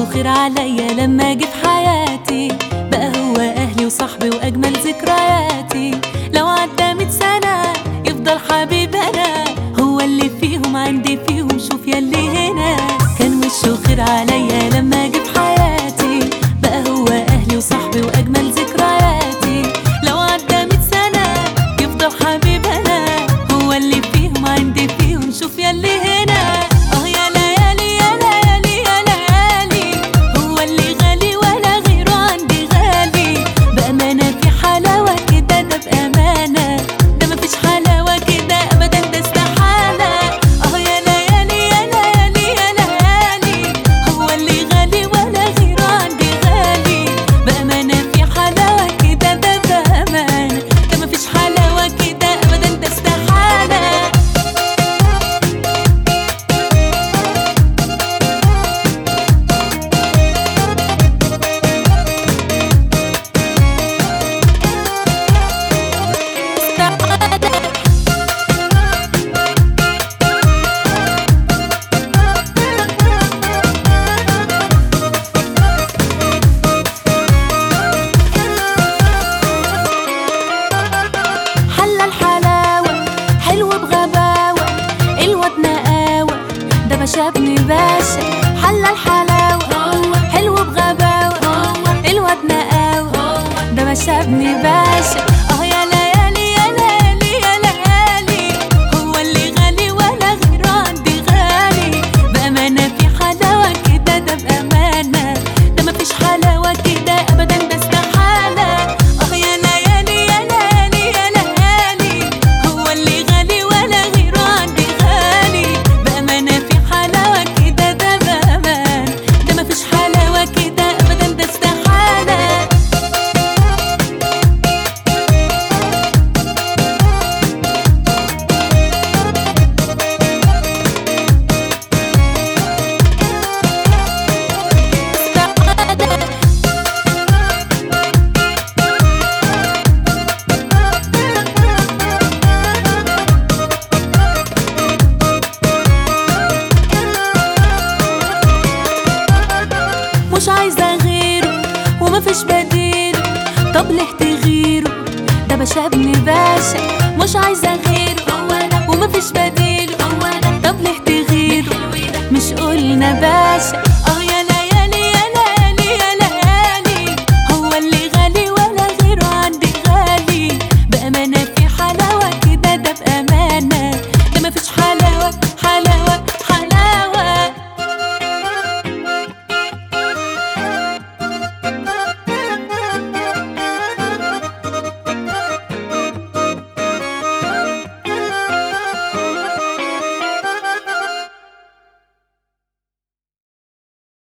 خير عليا لما جه في حياتي بقى هو اهلي وصاحبي واجمل ذكرياتي لو عدى مية سنة يفضل حبيبنا هو اللي فيهم عندي فيهم شوف ياللي هنا كان وشه خير عليا لما جه في حياتي بقى هو اهلي وصاحبي واجمل ذكرياتي لو عدى مية سنة يفضل حبيبنا هو اللي فيهم عندي فيهم شوف ياللي هنا اه يا ليالي يا ليالي يا ليالي هو اللي غالي ولا غيره عندي غالي بأمانة في حلاوة كده ده بأمانة ده مفيش حلاوة كده أبدا ده استحالة اه يا ليالي يا ليالي يا ليالي هو اللي غالي ولا غيره عندي غالي بأمانة في حلاوة كده ده بأمانة ده مفيش حلاوة كده أبدا ده استحالة حلى الحلاوة حلو بغباوة الواد نقاوة ده باشا ابن باشا حلى الحلاوة حلو بغباوة الواد نقاوة ده باشا ابن باشا اه يا ليالي يا ليالي يا ليالي هو اللي غالي ولا غيره عندي غالي بأمانة في حلاوة كده ده بأمانة ده مفيش حلاوة كده أبدا ده استحالة اه يا ليالي يا ليالي يا ليالي هو اللي غالي ولا غيره عندي غالي بأمانة في حلاوة كده ده بأمان ده مفيش حلاوة كده أبدا ده استحالة مش عايزة غيره ومفيش بديله طب ليه تغيره ده باشا ابن باشا مش عايزة غيره ومفيش بديله طب ليه تغيره مش قلنا باشا